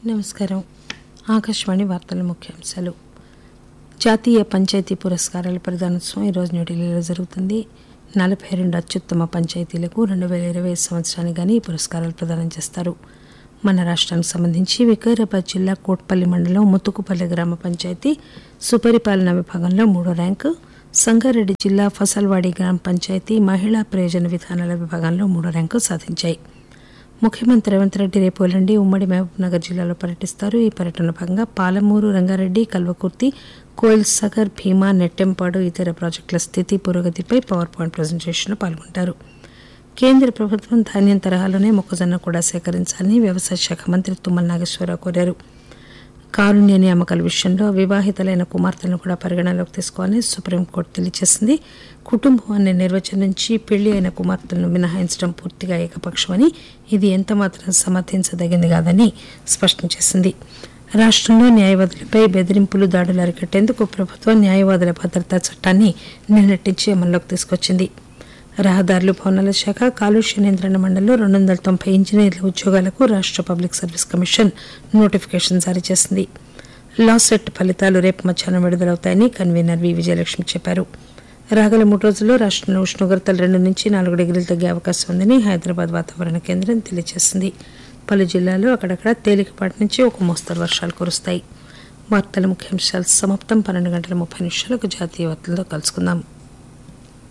నమస్కారం ఆకాశవాణి వార్తల ముఖ్యాంశాలు జాతీయ పంచాయతీ పురస్కారాల ప్రదానోత్సవం ఈరోజు న్యూఢిల్లీలో జరుగుతుంది నలభై రెండు అత్యుత్తమ పంచాయతీలకు రెండు వేల ఇరవై సంవత్సరానికి గానీ ఈ పురస్కారాలు ప్రదానం చేస్తారు మన రాష్ట్రానికి సంబంధించి వికారాబాద్ జిల్లా కోట్పల్లి మండలం ముతుకుపల్లి గ్రామ పంచాయతీ సుపరిపాలన విభాగంలో మూడో ర్యాంకు సంగారెడ్డి జిల్లా ఫసల్వాడి గ్రామ పంచాయతీ మహిళా ప్రయోజన విధానాల విభాగంలో మూడో ర్యాంకు సాధించాయి ముఖ్యమంత్రి రేవంత్ రెడ్డి రేపు ఎల్లుండి ఉమ్మడి మహబూబ్ నగర్ జిల్లాలో పర్యటిస్తారు ఈ పర్యటనలో భాగంగా పాలమూరు రంగారెడ్డి కల్వకుర్తి కోయిల్ సాగర్ భీమా నెట్టెంపాడు ఇతర ప్రాజెక్టుల స్థితి పురోగతిపై పవర్ పాయింట్ ప్రజెంటేషన్లో పాల్గొంటారు కేంద్ర ప్రభుత్వం ధాన్యం తరహాలోనే మొక్కజొన్న కూడా సేకరించాలని వ్యవసాయ శాఖ మంత్రి తుమ్మల నాగేశ్వరరావు కోరారు కారుణ్య నియామకాల విషయంలో వివాహితులైన కుమార్తెలను కూడా పరిగణనలోకి తీసుకోవాలని సుప్రీంకోర్టు తెలియజేసింది కుటుంబం అనే నిర్వచనం నుంచి పెళ్లి అయిన కుమార్తెలను మినహాయించడం పూర్తిగా ఏకపక్షమని ఇది ఎంతమాత్రం సమర్థించదగింది కాదని స్పష్టం చేసింది రాష్ట్రంలో న్యాయవాదులపై బెదిరింపులు దాడులు అరికట్టేందుకు ప్రభుత్వం న్యాయవాదుల భద్రతా చట్టాన్ని నిన్నటించి అమల్లోకి తీసుకొచ్చింది రహదారులు భవనాల శాఖ కాలుష్య నియంత్రణ మండలిలో రెండు వందల తొంభై ఇంజనీర్ల ఉద్యోగాలకు రాష్ట్ర పబ్లిక్ సర్వీస్ కమిషన్ నోటిఫికేషన్ జారీ చేసింది లా సెట్ ఫలితాలు రేపు మధ్యాహ్నం విడుదలవుతాయని కన్వీనర్ వి విజయలక్ష్మి చెప్పారు రాగల మూడు రోజుల్లో రాష్ట్రంలో ఉష్ణోగ్రతలు రెండు నుంచి నాలుగు డిగ్రీలు తగ్గే అవకాశం ఉందని హైదరాబాద్ వాతావరణ కేంద్రం తెలియజేసింది పలు జిల్లాల్లో అక్కడక్కడ తేలికపాటి నుంచి ఒక మోస్తరు వర్షాలు కురుస్తాయి వార్తల ముఖ్యాంశాలు సమాప్తం పన్నెండు గంటల ముప్పై నిమిషాలకు జాతీయ వార్తలతో కలుసుకుందాం